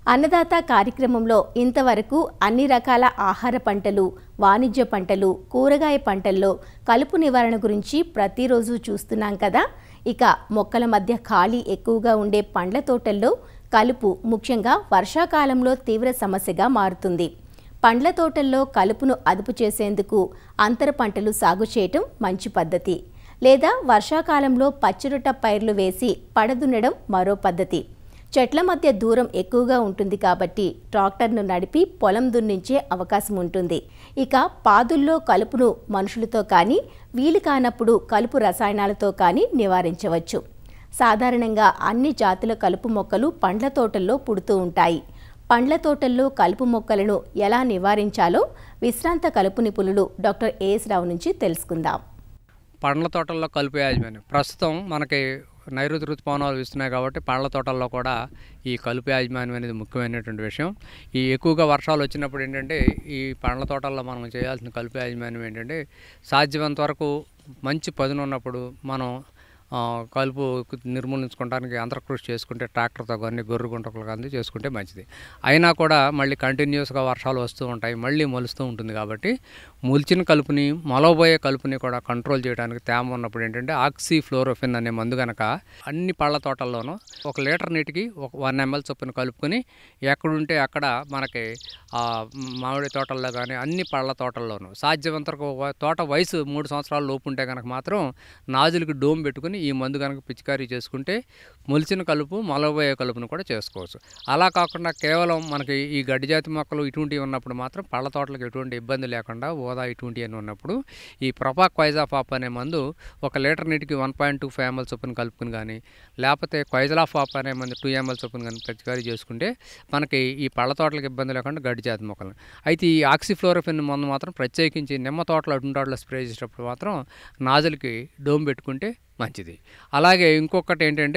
అన్నదాత కార్యక్రమంలో ఇంతవరకు అన్ని రకాల ఆహార పంటలు వాణిజ్య పంటలు కూరగాయ పంటల్లో కలుపు నివారణ గురించి ప్రతిరోజు చూస్తున్నాం కదా ఇక మొక్కల మధ్య ఖాళీ ఎక్కువగా ఉండే పండ్ల తోటల్లో కలుపు ముఖ్యంగా వర్షాకాలంలో తీవ్ర సమస్యగా మారుతుంది పండ్ల తోటల్లో కలుపును అదుపు చేసేందుకు అంతర పంటలు సాగు చేయటం మంచి పద్ధతి లేదా వర్షాకాలంలో పచ్చిరొట్ట పైర్లు వేసి పడదున్నడం మరో పద్ధతి చెట్ల మధ్య దూరం ఎక్కువగా ఉంటుంది కాబట్టి ట్రాక్టర్ను నడిపి పొలం దున్నించే అవకాశం ఉంటుంది ఇక పాదుల్లో కలుపును మనుషులతో కానీ వీలు కానప్పుడు కలుపు రసాయనాలతో కానీ నివారించవచ్చు సాధారణంగా అన్ని జాతుల కలుపు మొక్కలు పండ్ల తోటల్లో పుడుతూ ఉంటాయి పండ్ల తోటల్లో కలుపు మొక్కలను ఎలా నివారించాలో విశ్రాంత కలుపు నిపుణులు డాక్టర్ ఏఎస్ రావు నుంచి తెలుసుకుందాం పండ్ల తోటల్లో కలుపు యాజమాన్యం ప్రస్తుతం మనకి నైరుతి ఋతుపవనాలు వీస్తున్నాయి కాబట్టి పండ్ల తోటల్లో కూడా ఈ కలుపు యాజమాన్యం అనేది ముఖ్యమైనటువంటి విషయం ఈ ఎక్కువగా వర్షాలు వచ్చినప్పుడు ఏంటంటే ఈ పండ్ల తోటల్లో మనం చేయాల్సిన కలుపు యాజమాన్యం ఏంటంటే సాధ్యమైనంత వరకు మంచి పదును ఉన్నప్పుడు మనం ఆ, కలుపు నిర్మూలించుకోవడానికి అంతర్కృషి చేసుకుంటే ట్రాక్టర్తో కానీ గొర్రె గుంటకులు కానీ చేసుకుంటే మంచిది అయినా కూడా మళ్ళీ కంటిన్యూస్గా వర్షాలు వస్తూ ఉంటాయి మళ్ళీ మొలుస్తూ ఉంటుంది కాబట్టి మొలిచిన కలుపుని మొలవబోయే కలుపుని కూడా కంట్రోల్ చేయడానికి తేమ ఉన్నప్పుడు ఏంటంటే ఆక్సీ ఫ్లోరోఫిన్ అనే మందు కనుక అన్ని పళ్ళ తోటల్లోనూ ఒక లీటర్ నీటికి ఒక వన్ ఎంఎల్ చొప్పున కలుపుకొని ఎక్కడుంటే అక్కడ మనకి ఆ మామిడి తోటల్లో కానీ అన్ని పళ్ళ తోటల్లోనూ సాధ్యమంత వరకు ఒక తోట వయసు మూడు సంవత్సరాల లోపు ఉంటే కనుక మాత్రం నాజులకి డోమ్ పెట్టుకుని ఈ మందు కనుక పిచికారీ చేసుకుంటే మొలిచిన కలుపు మొలబోయే కలుపును కూడా చేసుకోవచ్చు అలా కాకుండా కేవలం మనకి ఈ గడ్డి జాతి మొక్కలు ఇటువంటివి ఉన్నప్పుడు మాత్రం పళ్ళ తోటలకు ఎటువంటి ఇబ్బంది లేకుండా ఓదా ఇటువంటివి అని ఉన్నప్పుడు ఈ ప్రొపాక్ క్వైజాఫాప్ అనే మందు ఒక లీటర్ నీటికి one point two five ml చొప్పున కలుపుకుని కానీ లేకపోతే క్వైజలాఫాప్ అనే మందు టూ ఎంఎల్ చొప్పున కానీ పిచికారీ చేసుకుంటే మనకి ఈ పళ్ళ తోటలకు ఇబ్బంది లేకుండా గడ్డి జాతి మొక్కలు అయితే ఈ ఆక్సిఫ్లోరోఫిన్ మందు మాత్రం ప్రత్యేకించి నిమ్మ తోటలు అటువంటి వాటిలో స్ప్రే చేసేటప్పుడు మాత్రం నాజులకి డోమ్ పెట్టుకుంటే మంచిది అలాగే ఇంకొకటి ఏంటంటే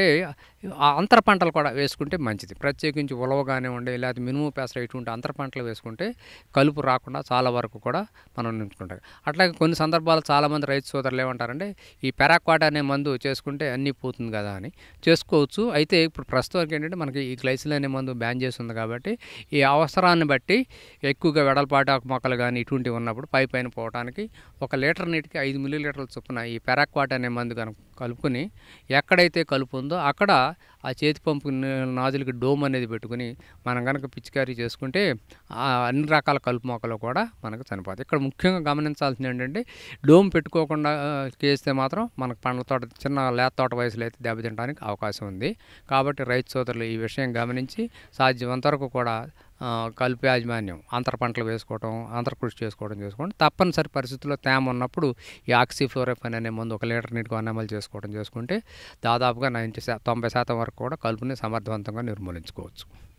ఆ అంతర పంటలు కూడా వేసుకుంటే మంచిది ప్రత్యేకించి ఉలవ కానివ్వండి లేకపోతే మినుము పెసర ఇటువంటి అంతర పంటలు వేసుకుంటే కలుపు రాకుండా చాలా వరకు కూడా మనం నింపుకుంటాం అట్లాగే కొన్ని సందర్భాలు చాలామంది రైతు సోదరులు ఏమంటారంటే ఈ పెరాక్వాట్ అనే మందు చేసుకుంటే అన్నీ పోతుంది కదా అని చేసుకోవచ్చు అయితే ఇప్పుడు ప్రస్తుతానికి ఏంటంటే మనకి ఈ గ్లైసిల్ అనే మందు బ్యాన్ చేసి ఉంది కాబట్టి ఈ అవసరాన్ని బట్టి ఎక్కువగా వెడల్పాటు ఆకు మొక్కలు కానీ ఇటువంటివి ఉన్నప్పుడు పై పైన పోవడానికి ఒక లీటర్ నీటికి ఐదు మిల్లీ లీటర్ల చొప్పున ఈ పెరాక్వాట్ అనే మందు కనుక కలుపుకొని ఎక్కడైతే కలుపు ఉందో అక్కడ ఆ చేతి పంపు ని- నాజులకి డోమ్ అనేది పెట్టుకుని మనం కనుక పిచికారీ చేసుకుంటే ఆ అన్ని రకాల కలుపు మొక్కలు కూడా మనకు చనిపోతాయి ఇక్కడ ముఖ్యంగా గమనించాల్సింది ఏంటంటే డోమ్ పెట్టుకోకుండా ఆ, చేస్తే మాత్రం మనకు పండ్ల తోట చిన్న లేత తోట వయసులో అయితే దెబ్బతినడానికి అవకాశం ఉంది కాబట్టి రైతు సోదరులు ఈ విషయం గమనించి సాధ్యమంత వరకు కూడా ఆ, కలుపు యాజమాన్యం అంతర పంటలు వేసుకోవడం అంతర్కృషి చేసుకోవడం చేసుకోవడం తప్పనిసరి పరిస్థితుల్లో తేమ ఉన్నప్పుడు ఈ ఆక్సిఫ్లోరోఫైన్ అనే మందు ఒక లీటర్ నీటికి అమలు చేసుకోవడం చేసుకుంటే దాదాపుగా నైంటీ శా తొంభై శాతం వరకు కూడా కలుపుని సమర్థవంతంగా నిర్మూలించుకోవచ్చు